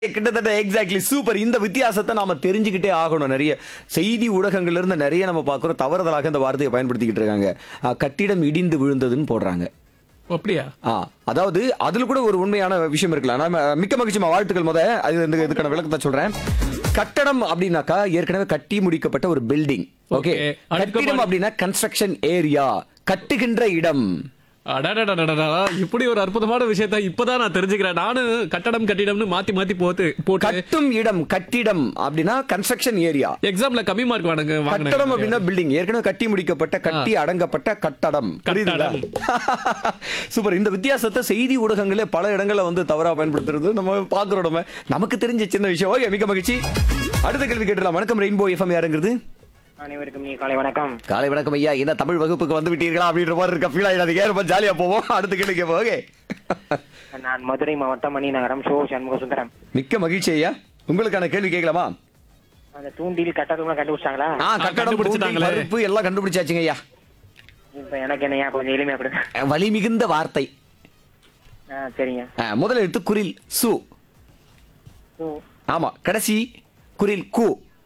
கிட்டத்தட்ட exactly super இந்த வித்தியாசத்தை நாம தெரிஞ்சுக்கிட்டே ஆகணும் நிறைய செய்தி ஊடகங்கள்ல இருந்து நிறைய நம்ம பார்க்குறோம் தவறுதலாக இந்த வார்த்தையை பயன்படுத்திக்கிட்டு இருக்காங்க ஆ, கட்டிடம் இடிந்து விழுந்ததுன்னு போடுறாங்க ஓ, அப்படியா ஆ அதாவது அதுல கூட ஒரு உண்மையான விஷயம் இருக்கலாம் நாம மிக்க மகிழ்ச்சிமா வாழ்த்துக்கள் முத அது இந்த இதுக்கான விளக்கத்தை சொல்றேன் கட்டடம் அப்படின்னாக்கா ஏற்கனவே கட்டி முடிக்கப்பட்ட ஒரு பில்டிங் ஓகே Okay. அதுக்கு கட்டிடம் அப்படின்னா கன்ஸ்ட்ரக்ஷன் ஏரியா கட்டுகின்ற இடம் அடடடடடடா, இப்படி ஒரு அற்புதமான விஷயத்த இப்பதான் நான் தெரிஞ்சுக்கிறேன் நானு கட்டடம் கட்டிடம்னு மாத்தி மாத்தி போட்டு போட்டு கட்டும் இடம் கட்டிடம் அப்படின்னா கன்ஸ்ட்ரக்ஷன் ஏரியா எக்ஸாம்ல கம்மி மார்க் வாங்க கட்டடம் அப்படின்னா பில்டிங் ஏற்கனவே கட்டி முடிக்கப்பட்ட கட்டி அடங்கப்பட்ட கட்டடம் புரியுதுங்களா சூப்பர் இந்த வித்தியாசத்தை செய்தி ஊடகங்களே பல இடங்கள்ல வந்து தவறா பயன்படுத்துறது நம்ம பாக்குறோம் நம்ம நமக்கு தெரிஞ்ச சின்ன விஷயம் ஓகே மிக மகிழ்ச்சி அடுத்த கேள்வி கேட்டுலாம் வணக்கம் ரெயின்போ எஃப்எம் யாருங்கிறது அனைவருக்கும் நீ காலை வணக்கம் காலை வணக்கம் ஐயா என்ன தமிழ் வகுப்புக்கு வந்து விட்டீர்களா அப்படின்ற மாதிரி இருக்க ஃபீல் ஆயிடாதீங்க ரொம்ப ஜாலியா போவோம் அடுத்த கேள்வி கேட்போம் ஓகே நான் மதுரை மாவட்டம் மணி நகரம் சோ சண்முக சுந்தரம் மிக்க மகிழ்ச்சி ஐயா உங்களுக்கான கேள்வி கேட்கலாமா அந்த தூண்டில் கட்டடம்லாம் கண்டுபிடிச்சாங்களா ஆ கட்டடம் கண்டுபிடிச்சிட்டாங்களே. பூட்டி, பருப்பு எல்லாம் கண்டுபிடிச்சாச்சுங்க ஐயா இப்ப எனக்கு என்னையா கொஞ்சம் எளிமையா கொடுங்க வலி மிகுந்த வார்த்தை ஆ, சரிங்க ஆ, முதல் எழுத்து குரில் சு கூ, ஆமா கடைசி குரில் கு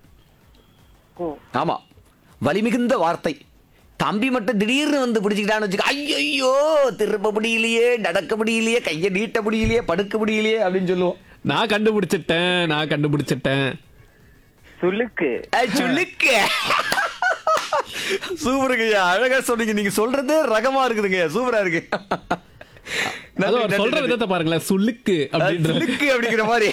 கூ. ஆமா வலிமிகுந்த வார்த்தை தம்பி மட்டும் திடீர்னு வந்து பிடிச்சிக்கிட்டான்னு வச்சுக்க ஐயோ திருப்ப முடியலையே நடக்க முடியலையே கையை நீட்ட முடியலையே படுக்க முடியலையே அப்படின்னு சொல்லுவோம் நான் கண்டுபிடிச்சிட்டேன் நான் கண்டுபிடிச்சிட்டேன் சுளுக்கு ஏய், சொல்லுக்க சூப்பருங்கய்யா அழகா சொன்னீங்க நீங்க சொல்றதே ரகமா இருக்குதுங்க சூப்பரா இருக்கு அது நன்றி, அவர் நன்றி, சொல்ற நன்றி. விதத்தை பாருங்களேன் சுளுக்கு அப்படின்ற சிலுக்கு அப்படிங்கிற மாதிரி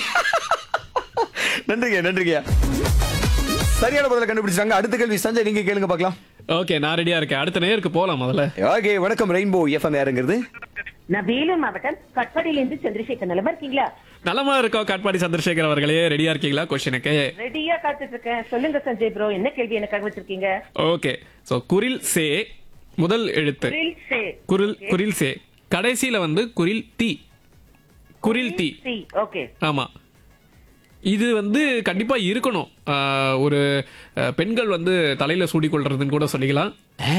நன்றிங்க நன்றிங்க சரியான பதில கண்டுபிடிச்சாங்க அடுத்த கேள்வி சஞ்சய் நீங்க கேளுங்க பார்க்கலாம் ஓகே நான் ரெடியா இருக்கேன் அடுத்த நேருக்கு போலாம் முதல்ல ஓகே வணக்கம் ரெயின்போ எஃப்எம் யாருங்கிறது நான் வேலூர் மாவட்டம் கட்பாடியிலிருந்து சந்திரசேகர் நலமா இருக்கீங்களா நலமா இருக்கோம் காட்பாடி சந்திரசேகர் அவர்களே ரெடியா இருக்கீங்களா கொஸ்டினுக்கு ரெடியா காத்துட்டு இருக்கேன் சொல்லுங்க சஞ்சய் ப்ரோ என்ன கேள்வி எனக்காக வச்சிருக்கீங்க ஓகே சோ குரில் சே முதல் எழுத்து Grill say. குரில் குரில் சே கடைசியில வந்து குரில் டி குரில் டி சி ஓகே ஆமா இது வந்து கண்டிப்பா இருக்கணும் ஆஹ், ஒரு அஹ், பெண்கள் வந்து தலையில சூடிக்கொள்றதுன்னு கூட சொல்லிக்கலாம்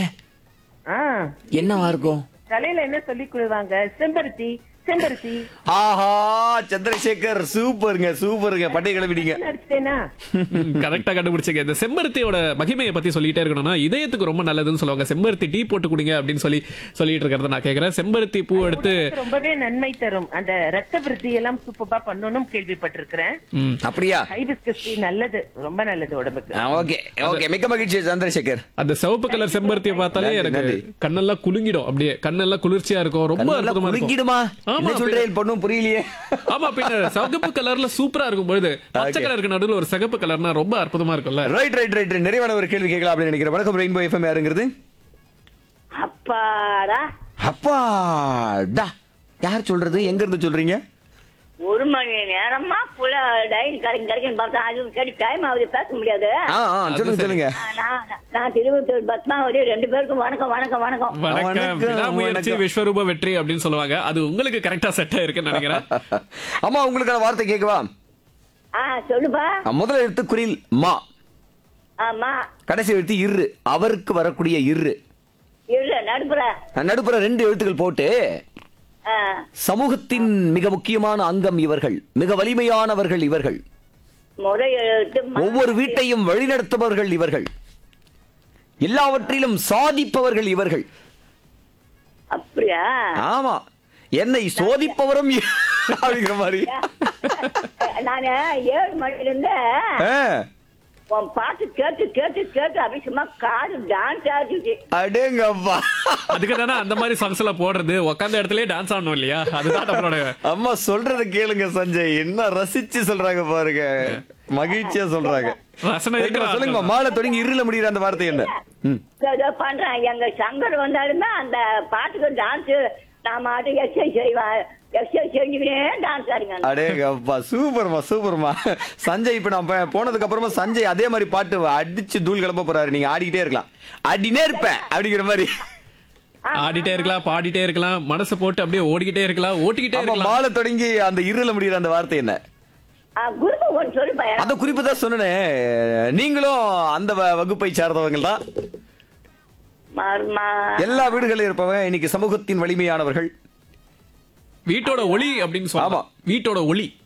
ஆ என்னவா இருக்கும் தலையில என்ன சொல்லி கொள்வாங்க செம்பருத்தி செம்பருத்தி ஆஹா சந்திரசேகர் சூப்பருங்க சூப்பருங்க பட்டை கிளம்பிட்டீங்க நடிச்சிட்டேனா கரெக்டா கண்டுபிடிச்சீங்க இந்த செம்பருத்தியோட மகிமையை பத்தி சொல்லிட்டே இருக்கணும்னா இதயத்துக்கு ரொம்ப நல்லதுன்னு சொல்லுவாங்க செம்பருத்தி டீ போட்டு குடிங்க அப்படின்னு சொல்லி சொல்லிட்டு இருக்கிறத நான் கேக்குறேன் செம்பருத்தி பூ எடுத்து ரொம்பவே நன்மை தரும் அந்த ரத்த விருத்தி எல்லாம் சூப்பரா பண்ணணும் கேள்விப்பட்டிருக்கிறேன் ம், அப்படியா ஹைபிஸ்கஸ் டீ நல்லது ரொம்ப நல்லது உடம்புக்கு ஓகே ஓகே மிக்க மகிழ்ச்சி சந்திரசேகர் அந்த சிவப்பு கலர் செம்பருத்தியை பார்த்தாலே நன்றி, எனக்கு நன்றி. கண்ணெல்லாம் குலுங்கிடும் அப்படியே கண்ணெல்லாம் குளிர்ச்சியா இருக்கும் ரொம்ப கண்ணெல்லாம் அற்புதமா இருக்கும் குலுங்கிடுமா ஆமா, என்ன சொல்றேன் பொண்ணும் புரியலையே ஆமா பின்ன சிவப்பு கலர்ல சூப்பரா இருக்கும் பொழுது பச்சை Okay. கலருக்கு நடுவுல ஒரு சிகப்பு கலர்னா ரொம்ப அற்புதமா இருக்கும்ல ரைட் ரைட் ரைட் நிறைவான ஒரு கேள்வி கேட்கலாம் அப்படின்னு நினைக்கிறேன் வணக்கம் ரெயின்போ எஃப்எம் யாருங்கிறது அப்பாடா அப்பாடா யார் சொல்றது எங்க இருந்து சொல்றீங்க ஒரு மணி நேரமா புல டைன் கிடைக்கும் கிடைக்கும் பார்த்தா அது கடி டைம் ஆகுது பேச முடியாது ஆ ஆ சொல்லுங்க சொல்லுங்க நான் நான் திருவத்தூர் பத்மாவதி ரெண்டு பேருக்கும் வணக்கம் வணக்கம் வணக்கம் வணக்கம் வணக்கம், விடாமுயற்சி வணக்கம். விஸ்வரூப வெற்றி அப்படின்னு சொல்லுவாங்க அது உங்களுக்கு கரெக்டா செட் ஆயிருக்குன்னு நினைக்கிறேன் அம்மா உங்களுக்கான வார்த்தை கேட்கவா ஆ சொல்லுப்பா ஆ, முதல் எழுத்து குரில் மா ஆமா கடைசி எழுத்து இரு அவருக்கு வரக்கூடிய இரு இல்ல நடுப்புற நடுப்புற ரெண்டு எழுத்துக்கள் போட்டு ஆ, சமூகத்தின் மிக முக்கியமான அங்கம் இவர்கள் மிக வலிமையானவர்கள் இவர்கள் முதல் எழுத்து ம- ஒவ்வொரு வீட்டையும் வழிநடத்துபவர்கள் இவர்கள் எல்லாவற்றிலும் சாதிப்பவர்கள் இவர்கள் அப்படியா ஆமா என்னை சோதிப்பவரும் இ- அப்படிங்கிற மாதிரி நான் ஏழு மணில இருந்து ஆ, உன் பாட்டு கேட்டு கேட்டு கேட்டு அப்படி சும்மா காடு டான்ஸ் ஆடிச்சு அடேங்கப்பா அதுக்கு தானே அந்த மாதிரி சாங்ஸ் எல்லாம் போடுறது உட்காந்த இடத்துல டான்ஸ் ஆடணும் இல்லையா அதுதான் நம்மளோட அம்மா சொல்றத கேளுங்க சஞ்சய் என்ன ரசிச்சு சொல்றாங்க பாருங்க மகிழ்ச்சியா சொல்றாங்க ரசனை இருக்கிற சொல்லுங்க ஆட்கள். மாலை தொடங்கி இருள முடியுற அந்த வார்த்தை என்ன ம். ஏதோ பண்றேன் எங்க சங்கர் வந்தாலுமே அந்த பாட்டுக்கு டான்ஸ் நான் மாட்டு எக்ஸசைஸ் செய்வேன் எக்ஸசைஸ் செஞ்சுக்கினே டான்ஸ் ஆடுங்க அடேங்கப்பா சூப்பர்மா சூப்பர்மா சஞ்சய் இப்ப நான் ப- போனதுக்கு அப்புறமா சஞ்சய் அதே மாதிரி பாட்டு அடிச்சு தூள் கிளம்ப போறாரு நீங்க ஆடிக்கிட்டே இருக்கலாம் ஆடினே இருப்பேன் அப்படிங்கிற மாதிரி ஆடிட்டே இருக்கலாம் பாடிட்டே இருக்கலாம் மனசு போட்டு அப்படியே ஓடிக்கிட்டே இருக்கலாம் ஓட்டிக்கிட்டே ஆமா இருக்கலாம் மாலை தொடங்கி அந்த இருள முடியுற அந்த வார்த்தை என்ன குருப்பு ஒன்று சொல்லுப்பா அந்த குறிப்பு தான் சொன்னேன் நீங்களும் அந்த வ- வகுப்பை சார்ந்தவங்க தான் மர்மா எல்லா வீடுகளிலும் இருப்பவங்க இன்னைக்கு சமூகத்தின் வலிமையானவர்கள் வீட்டோட ஒளி அப்படின்னு ஆமா. சொல்லலாம் வீட்டோட ஒளி